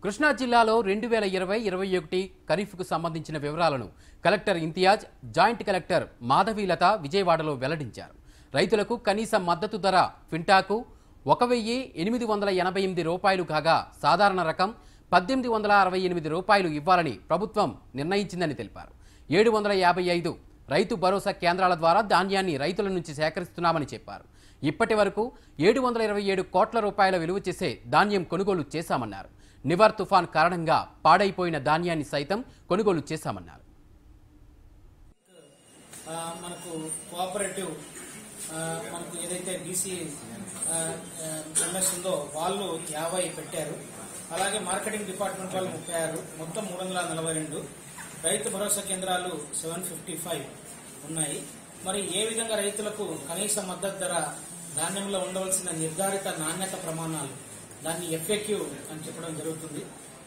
కృష్ణా జిల్లాలో రెండు వేల ఇరవై ఇరవై ఒకటి ఖరీఫ్కు సంబంధించిన వివరాలను collector Imtiaz joint collector Madhavilatha విజయవాడలో వెల్లడించారు రైతులకు కనీస మద్దతు ధర క్వింటాకు ఒక వెయ్యి ఎనిమిది వందల ఎనభై ఎనిమిది రూపాయలు కాగా సాధారణ రకం పద్దెనిమిది వందల అరవై ఎనిమిది రూపాయలు ఇవ్వాలని ప్రభుత్వం నిర్ణయించిందని తెలిపారు ఏడు వందల యాభై ఐదు రైతు భరోసా కేంద్రాల ద్వారా ధాన్యాన్ని రైతుల నుంచి సేకరిస్తున్నామని చెప్పారు ఇప్పటి వరకు ఏడు వందల ఇరవై ఏడు కోట్ల రూపాయల విలువ చేసే ధాన్యం కొనుగోలు చేశామన్నారు నివర్ తుఫాన్ కారణంగా పాడైపోయిన ధాన్యాన్ని సైతం కొనుగోలు చేశామన్నారు ఆ, మనకు కోఆపరేటివ్ ఆ, మనకు ఏదైతే బీసీ ఎంఎస్ ఉందో వాళ్ళు యాభై పెట్టారు అలాగే మార్కెటింగ్ డిపార్ట్మెంట్ వాళ్ళు ముప్పై ఆరు మొత్తం మూడు వందల నలభై రెండు రైతు భరోసా కేంద్రాలు సెవెన్ ఫిఫ్టీ ఫైవ్ ఉన్నాయి మరి ఏ విధంగా రైతులకు కనీస మద్దతు ధర ధాన్యంలో ఉండవలసిన నిర్ధారిత నాణ్యత ప్రమాణాలు దాన్ని ఎఫ్ఏక్యూ అని చెప్పడం జరుగుతుంది